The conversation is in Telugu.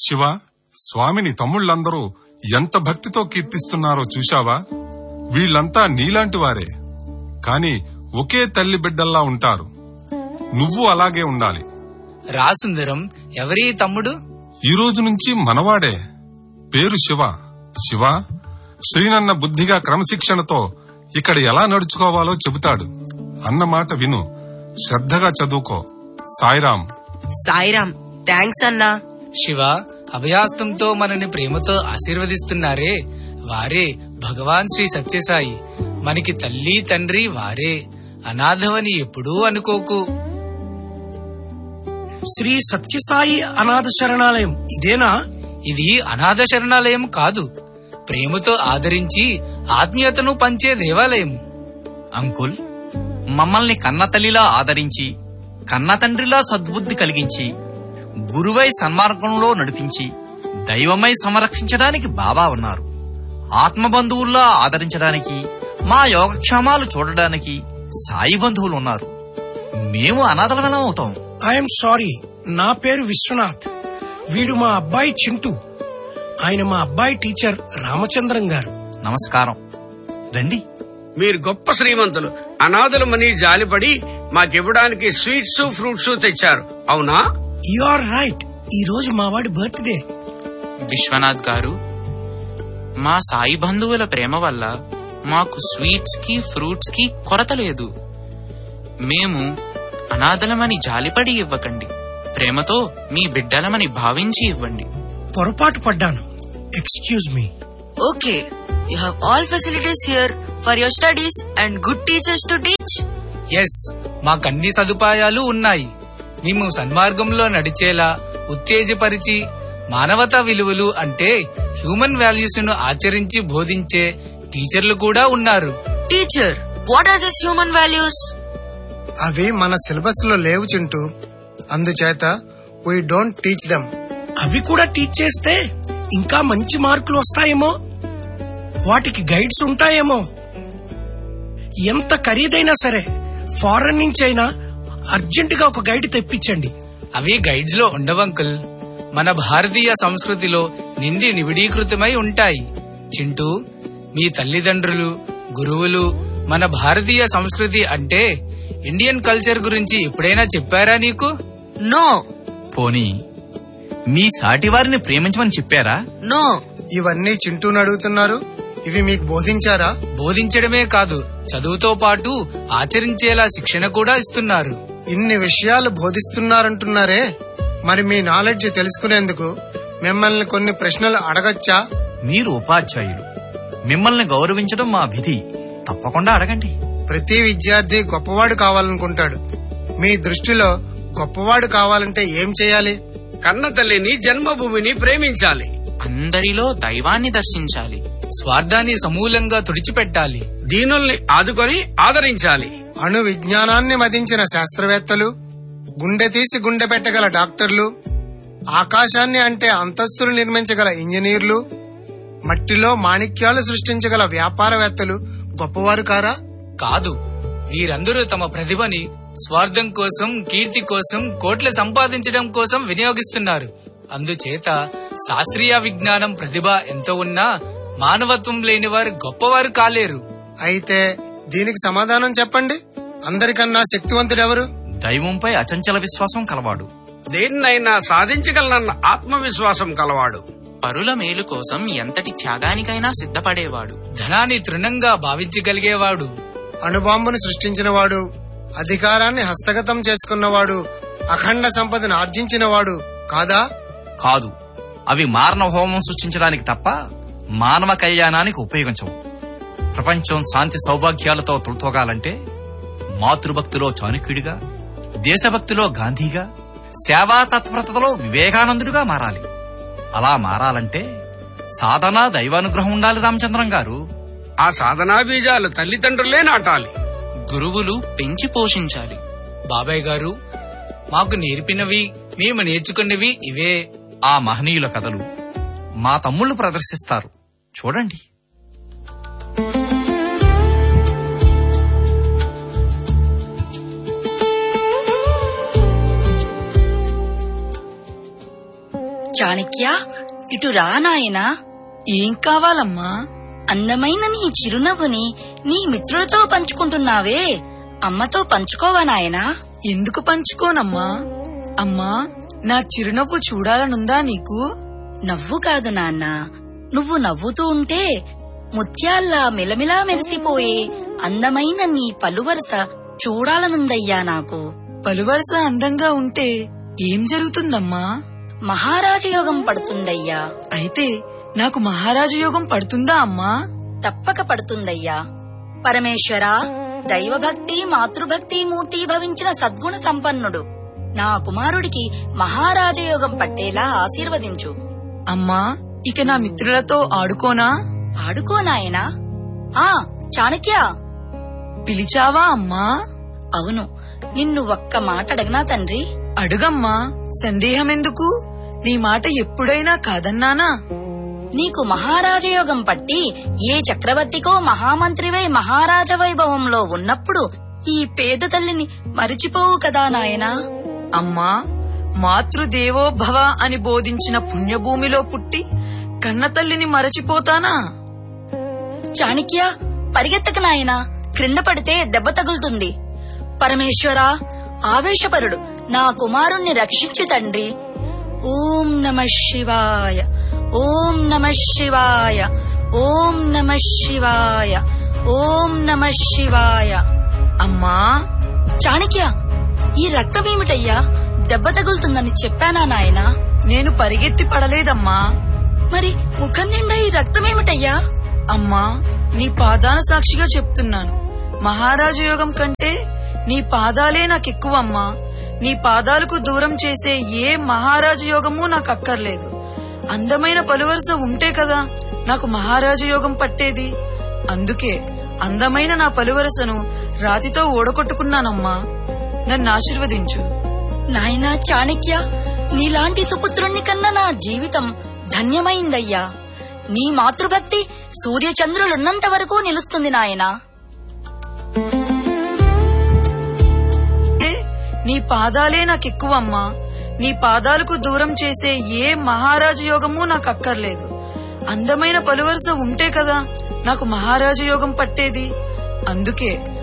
శివ స్వామిని తమ్ముళ్ళందరూ ఎంత భక్తితో కీర్తిస్తున్నారో చూశావా వీళ్ళంతా నీలాంటి వారే కాని ఒకే తల్లి బిడ్డల్లా ఉంటారు నువ్వు అలాగే ఉండాలి రా సుందరం ఎవరి తమ్ముడు ఈ రోజు నుంచి మనవాడే పేరు శివ శివ శ్రీనన్న బుద్ధిగా క్రమశిక్షణతో ఇక్కడ ఎలా నడుచుకోవాలో చెబుతాడు అన్న మాట విను శ్రద్ధగా చదువుకో సాయిరాం సాయిరామ్ థ్యాంక్స్ అన్నా శివ అభయాస్తంతో మనని ప్రేమతో ఆశీర్వదిస్తున్నారే వారే భగవాన్ శ్రీ సత్యసాయి మనకి తల్లి తండ్రి వారే అనాథవని ఎప్పుడూ అనుకోకు శ్రీ సత్యసాయి అనాథ శరణాలయం ఇదేనా ఇది అనాథ శరణాలయం కాదు ప్రేమతో ఆదరించి ఆత్మీయతను పంచే దేవాలయం అంకుల్ మమ్మల్ని కన్న తల్లిలా ఆదరించి కన్న తండ్రిలా సద్బుద్ధి కలిగించి గురువై సన్మార్గంలో నడిపించి దైవమై సంరక్షించడానికి బాబా ఉన్నారు ఆత్మబంధువుల్లా ఆదరించడానికి మా యోగక్షేమాలు చూడడానికి సాయి బంధువులు ఉన్నారు మేము అనాథలమెలా అవుతాం ఐఎమ్ సారీ నా పేరు విశ్వనాథ్ వీడు మా అబ్బాయి చింటూ ఆయన మా అబ్బాయి టీచర్ రామచంద్రం గారు నమస్కారం రండి మీరు గొప్ప శ్రీమంతులు అనాథలమని జాలిపడి మాకివ్వడానికి స్వీట్స్ ఫ్రూట్స్ తెచ్చారు అవునా యు ఆర్ రైట్ ఈ రోజు మా వాడి బర్త్డే విశ్వనాథ్ గారు మా సాయి బంధువుల ప్రేమ వల్ల మాకు స్వీట్స్ కి ఫ్రూట్స్ కి కొరత లేదు మేము అనాథలమని జాలిపడి ఇవ్వకండి ప్రేమతో మీ బిడ్డలమని భావించి ఇవ్వండి పొరపాటు పడ్డాను excuse me Okay, you have all facilities here for your studies and good teachers to teach. Yes మాకన్ని సదుపాయాలు ఉన్నాయి మేము సన్మార్గంలో నడిచేలా ఉత్తేజపరిచి మానవతా విలువలు అంటే హ్యూమన్ వాల్యూస్ ను ఆచరించి బోధించే టీచర్లు కూడా ఉన్నారు Teacher, what are these human values? అవి మన సిలబస్ లో లేవు చింటూ అందుచేత వీ డోంట్ టీచ్ దెమ్ అవి కూడా టీచ్ చేస్తే ఇంకా మంచి మార్కులు వస్తాయేమో వాటికి గైడ్స్ ఉంటాయేమో ఎంత ఖరీదైనా సరే ఫారెన్ నుంచి అయినా అర్జెంట్ గా ఒక గైడ్ తెప్పించండి అవి గైడ్స్ లో ఉండవంకుల్ మన భారతీయ సంస్కృతిలో నిండి నిబిడీకృతమై ఉంటాయి చింటూ మీ తల్లిదండ్రులు గురువులు మన భారతీయ సంస్కృతి అంటే ఇండియన్ కల్చర్ గురించి ఎప్పుడైనా చెప్పారా నీకు No, పోనీ మీ సాటివారిని ప్రేమించమని చెప్పారా no. ఇవన్నీ చింటూని అడుగుతున్నారు ఇవి మీకు బోధించారా బోధించడమే కాదు చదువుతో పాటు ఆచరించేలా శిక్షణ కూడా ఇస్తున్నారు ఇన్ని విషయాలు బోధిస్తున్నారంటున్నారే మరి మీ నాలెడ్జ్ తెలుసుకునేందుకు మిమ్మల్ని కొన్ని ప్రశ్నలు అడగచ్చా మీరు ఉపాధ్యాయులు మిమ్మల్ని గౌరవించడం మా విధి తప్పకుండా అడగండి ప్రతి విద్యార్థి గొప్పవాడు కావాలనుకుంటాడు మీ దృష్టిలో గొప్పవాడు కావాలంటే ఏం చేయాలి కన్న తల్లిని జన్మభూమిని ప్రేమించాలి అందరిలో దైవాన్ని దర్శించాలి స్వార్థాన్ని సమూలంగా తుడిచిపెట్టాలి దీనుల్ని ఆదుకొని ఆదరించాలి అణు విజ్ఞానాన్ని మదించిన శాస్త్రవేత్తలు గుండె తీసి గుండె పెట్టగల డాక్టర్లు ఆకాశాన్ని అంటే అంతస్తులు నిర్మించగల ఇంజనీర్లు మట్టిలో మాణిక్యాలు సృష్టించగల వ్యాపారవేత్తలు గొప్పవారు కారా కాదు వీరందరూ తమ ప్రతిభని స్వార్థం కోసం కీర్తి కోసం కోట్లు సంపాదించడం కోసం వినియోగిస్తున్నారు అందుచేత శాస్త్రీయ విజ్ఞానం ప్రతిభ ఎంత ఉన్నా మానవత్వం లేని వారు గొప్పవారు కాలేరు అయితే దీనికి సమాధానం చెప్పండి అందరికన్నా శక్తివంతుడెవరు దైవంపై అచంచల విశ్వాసం కలవాడు దేన్నైనా సాధించగలనన్న ఆత్మవిశ్వాసం కలవాడు పరుల మేలు కోసం ఎంతటి త్యాగానికైనా సిద్ధపడేవాడు ధనాన్ని తృణంగా భావించగలిగేవాడు అణుబాంబును సృష్టించినవాడు అధికారాన్ని హస్తగతం చేసుకున్నవాడు అఖండ సంపదను ఆర్జించినవాడు కాదా కాదు అవి మారణ హోమం సృష్టించడానికి తప్ప మానవ కళ్యాణానికి ఉపయోగించవు ప్రపంచం శాంతి సౌభాగ్యాలతో తులతోగాలంటే మాతృభక్తిలో చాణక్యుడిగా దేశభక్తిలో గాంధీగా సేవా తత్పరతలో వివేకానందుడిగా మారాలి అలా మారాలంటే సాధన దైవానుగ్రహం ఉండాలి రామచంద్రం గారు ఆ సాధనా బీజాలు తల్లిదండ్రులే నాటాలి గురువులు పెంచి పోషించాలి బాబాయ్ గారు మాకు నేర్పినవి మేము నేర్చుకున్నవి ఇవే ఆ మహనీయుల కథలు మా తమ్ముళ్ళు ప్రదర్శిస్తారు చూడండి చాణక్య ఇటు రా నాయనా ఏం కావాలమ్మా అందమైన నీ చిరునవ్వుని నీ మిత్రులతో పంచుకుంటున్నావే అమ్మతో పంచుకోవా నాయనా ఎందుకు పంచుకోనమ్మా అమ్మా నా చిరునవ్వు చూడాలనుందా నీకు నవ్వు కాదు నాన్న నువ్వు నవ్వుతూ ఉంటే ముత్యాల్లా మిలమిలా మెరిసిపోయే అందమైన నీ పలువరస చూడాలనుందయ్యా నాకు పలువరస అందంగా ఉంటే ఏం జరుగుతుందమ్మా మహారాజ యోగం పడుతుందయ్యా అయితే నాకు మహారాజు యోగం పడుతుందా అమ్మా తప్పక పడుతుందయ్యా పరమేశ్వరా దైవభక్తి మాతృభక్తి మూర్తి భవించిన సద్గుణ సంపన్నుడు నా కుమారుడికి మహారాజయోగం పట్టేలా ఆశీర్వదించు అమ్మా ఇక నా మిత్రులతో ఆడుకోనా ఆడుకో నాయనా ఆ చాణక్య పిలిచావా అమ్మా అవును నిన్ను ఒక్క మాట అడగనా తండ్రి అడుగమ్మా సందేహమెందుకు నీ మాట ఎప్పుడైనా కాదన్నానా నీకు మహారాజయోగం పట్టి ఏ చక్రవర్తికో మహామంత్రివై మహారాజ వైభవంలో ఉన్నప్పుడు ఈ పేద తల్లిని మరిచిపోవు కదా నాయనా అమ్మా మాతృదేవో భవ అని బోధించిన పుణ్యభూమిలో పుట్టి కన్నతల్లిని మరచిపోతానా చాణక్య పరిగెత్తక నాయనా క్రింద పడితే దెబ్బ తగులుతుంది పరమేశ్వరా ఆవేశపరుడు నా కుమారుణ్ణి రక్షించు తండ్రి ఓం నమ శివాయ ఓం నమ శివాయ ఓం నమ శివాయ ఓం నమ శివాయ అమ్మా చాణక్య ఈ రక్తమేమిటయ్యా దెబ్బ తగులుతుందని చెప్పానా నాయనా నేను పరిగెత్తి పడలేదమ్మా మరి ముఖం నిండా ఈ రక్తమేమిటయ్యా అమ్మా నీ పాదాన సాక్షిగా చెప్తున్నాను మహారాజు యోగం కంటే నీ పాదాలే నాకెక్కువ అమ్మా నీ పాదాలకు దూరం చేసే ఏ మహారాజు యోగము నాకు అక్కర్లేదు అందమైన పలువరుస ఉంటే కదా నాకు మహారాజు యోగం పట్టేది అందుకే అందమైన నా పలువరసను రాతితో ఓడగొట్టుకున్నానమ్మా నన్ను ఆశీర్వదించు నాయనా చాణక్య నీలాంటి సుపుత్రుణ్ణి కన్నా నా జీవితం ధన్యమైందయ్యా నీ మాతృభక్తి సూర్యచంద్రులున్నంత వరకు నిలుస్తుంది నాయనా ఏ, నీ పాదాలే నాకెక్కువ అమ్మా నీ పాదాలకు దూరం చేసే ఏ మహారాజు యోగము నాకు అక్కర్లేదు అందమైన పలువరుస ఉంటే కదా నాకు మహారాజు యోగం పట్టేది అందుకే